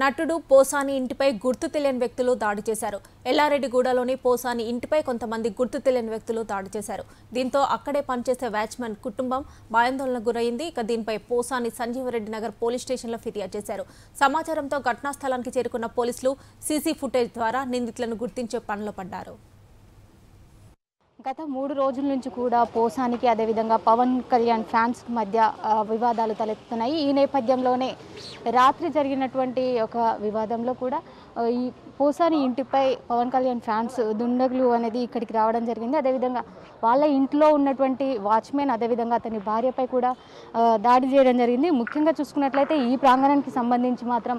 నటుడు పోసాని ఇంటిపై గుర్తు తెలియని వ్యక్తులు దాడి చేశారు ఎల్లారెడ్డిగూడలోని పోసాని ఇంటిపై కొంతమంది గుర్తు తెలియని వ్యక్తులు దాడి చేశారు దీంతో అక్కడే పనిచేసే వాచ్మెన్ కుటుంబం భయాందోళనకు గురైంది ఇక దీనిపై పోసాని సంజీవరెడ్డి నగర్ పోలీస్ స్టేషన్లో ఫిర్యాదు చేశారు సమాచారంతో ఘటనా స్థలానికి చేరుకున్న పోలీసులు సీసీ ఫుటేజ్ ద్వారా నిందితులను గుర్తించే పనిలో పడ్డారు గత మూడు రోజుల నుంచి కూడా పోసానికి అదేవిధంగా పవన్ కళ్యాణ్ ఫ్యాన్స్ మధ్య ఆ, వివాదాలు తలెత్తుతున్నాయి ఈ నేపథ్యంలోనే రాత్రి జరిగినటువంటి ఒక వివాదంలో కూడా ఆ, ఈ పోసాని ఇంటిపై పవన్ కళ్యాణ్ ఫ్యాన్స్ దుండగులు అనేది ఇక్కడికి రావడం జరిగింది అదేవిధంగా వాళ్ళ ఇంట్లో ఉన్నటువంటి వాచ్మెన్ అదేవిధంగా అతని భార్యపై కూడా ఆ, దాడి చేయడం జరిగింది ముఖ్యంగా చూసుకున్నట్లయితే ఈ ప్రాంగణానికి సంబంధించి మాత్రం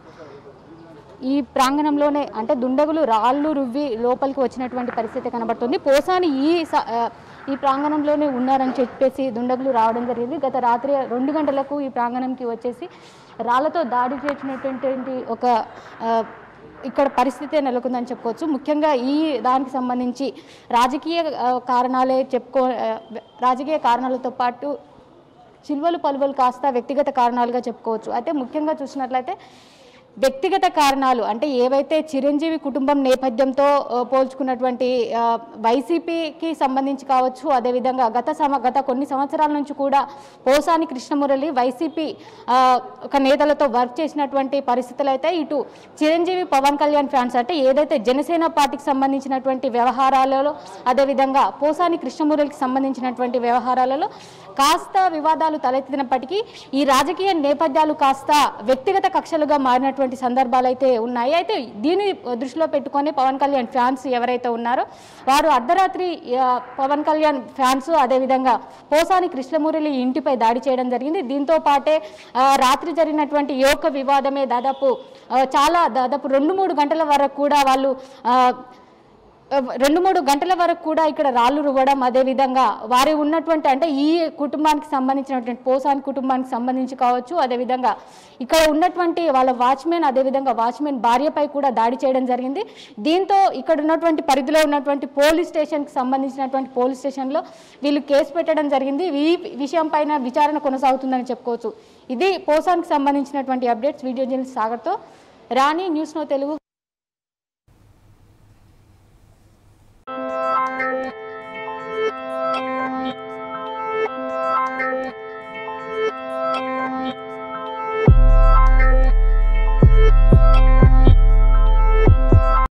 ఈ ప్రాంగణంలోనే అంటే దుండగులు రాళ్ళు రువ్వి లోపలికి వచ్చినటువంటి పరిస్థితి కనబడుతుంది పోసాని ఈ స- ఆ, ఈ ప్రాంగణంలోనే ఉన్నారని చెప్పేసి దుండగులు రావడం జరిగింది గత రాత్రి రెండు గంటలకు ఈ ప్రాంగణంకి వచ్చేసి రాళ్లతో దాడి చేసినటువంటి ఒక ఆ, ఇక్కడ పరిస్థితే నెలకొందని చెప్పుకోవచ్చు ముఖ్యంగా ఈ దానికి సంబంధించి రాజకీయ ఆ, కారణాలే చెప్పుకో ఆ, రాజకీయ కారణాలతో పాటు చిల్వలు పలువలు కాస్త వ్యక్తిగత కారణాలుగా చెప్పుకోవచ్చు అయితే ముఖ్యంగా చూసినట్లయితే వ్యక్తిగత కారణాలు అంటే ఏవైతే చిరంజీవి కుటుంబం నేపథ్యంతో ఆ, పోల్చుకున్నటువంటి ఆ, వైసీపీకి సంబంధించి కావచ్చు అదేవిధంగా గత సమ గత కొన్ని సంవత్సరాల నుంచి కూడా పోసాని కృష్ణమురళి వైసీపీ ఆ, ఒక నేతలతో వర్క్ చేసినటువంటి పరిస్థితులు అయితే ఇటు చిరంజీవి పవన్ కళ్యాణ్ ఫ్యాన్స్ అంటే ఏదైతే జనసేన పార్టీకి సంబంధించినటువంటి వ్యవహారాలలో అదేవిధంగా పోసాని కృష్ణమురళికి సంబంధించినటువంటి వ్యవహారాలలో కాస్త వివాదాలు తలెత్తినప్పటికీ ఈ రాజకీయ నేపథ్యాలు కాస్త వ్యక్తిగత కక్షలుగా మారినటువంటి సందర్భాలు అయితే ఉన్నాయి అయితే దీన్ని దృష్టిలో పెట్టుకొని పవన్ కళ్యాణ్ ఫ్యాన్స్ ఎవరైతే ఉన్నారో వారు అర్ధరాత్రి ఆ, పవన్ కళ్యాణ్ ఫ్యాన్స్ అదేవిధంగా పోసాని కృష్ణమురళి ఇంటిపై దాడి చేయడం జరిగింది దీంతో పాటే ఆ, రాత్రి జరిగినటువంటి ఈ యొక్క వివాదమే దాదాపు ఆ, చాలా దాదాపు రెండు మూడు గంటల వరకు కూడా వాళ్ళు ఆ, రెండు మూడు గంటల వరకు కూడా ఇక్కడ రాళ్ళు రువ్వడం అదేవిధంగా వారి ఉన్నటువంటి అంటే ఈ కుటుంబానికి సంబంధించినటువంటి పోసాని కుటుంబానికి సంబంధించి కావచ్చు అదేవిధంగా ఇక్కడ ఉన్నటువంటి వాళ్ళ వాచ్మెన్ అదేవిధంగా వాచ్మెన్ భార్యపై కూడా దాడి చేయడం జరిగింది దీంతో ఇక్కడ ఉన్నటువంటి పరిధిలో ఉన్నటువంటి పోలీస్ స్టేషన్కి సంబంధించినటువంటి పోలీస్ స్టేషన్లో వీళ్ళు కేసు పెట్టడం జరిగింది ఈ విషయం పైన విచారణ కొనసాగుతుందని చెప్పుకోవచ్చు ఇది పోసానికి సంబంధించినటువంటి అప్డేట్స్ వీడియో జర్నలిస్ట్ సాగర్తో రాణి న్యూస్ నో తెలుగు